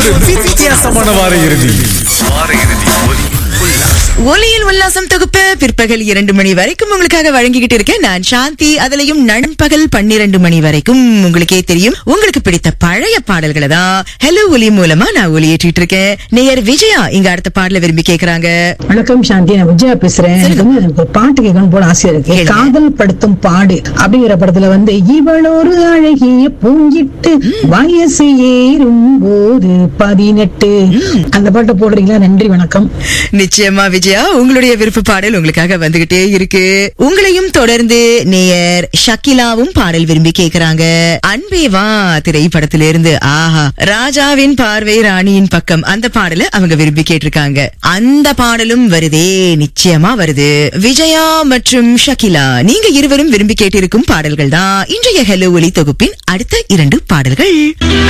ஒரு வித்தியாசமான வார இறுதி ஒலியில் உல்லாசம் தொகுப்பு பிற்பகல் இரண்டு மணி வரைக்கும் உங்களுக்காக வழங்கிக்கிட்டு இருக்கேன் நான் சாந்தி அதுலயும் நண்பகல் பன்னிரண்டு மணி வரைக்கும் உங்களுக்கே தெரியும் உங்களுக்கு பிடித்த பழைய பாடல்களை தான் ஹலோ ஒலி மூலமா நான் ஒலியேற்றிட்டு இருக்கேன் நேயர் விஜயா இங்க அடுத்த பாடல விரும்பி கேக்குறாங்க வணக்கம் சாந்தி நான் விஜயா பேசுறேன் எனக்கு வந்து எனக்கு ஒரு பாட்டு கேட்கணும் போல ஆசையா இருக்கு கேளுங்க. காதல் படுத்தும் பாடு அப்படிங்கிற படத்துல வந்து இவளொரு அழகிய பூஞ்சிட்டு வயசு ஏறும் போது பதினெட்டு அந்த பாட்டு போடுறீங்களா நன்றி வணக்கம் நிச்சயமா விஜயா உங்களுடைய விருப்ப பாடல் உங்களுக்காக வந்துகிட்டே இருக்கு உங்களையும் தொடர்ந்து நேயர் ஷக்கிலாவும் பாடல் விரும்பி கேக்குறாங்க அன்பே வா திரைப்படத்திலிருந்து ஆஹா ராஜாவின் பார்வை ராணியின் பக்கம் அந்த பாடல அவங்க விரும்பி கேட்டிருக்காங்க அந்த பாடலும் வருதே நிச்சயமா வருது விஜயா மற்றும் ஷக்கிலா நீங்க இருவரும் விரும்பி கேட்டிருக்கும் பாடல்கள் தான் இன்றைய ஹெலோ ஒலி தொகுப்பின் அடுத்த இரண்டு பாடல்கள்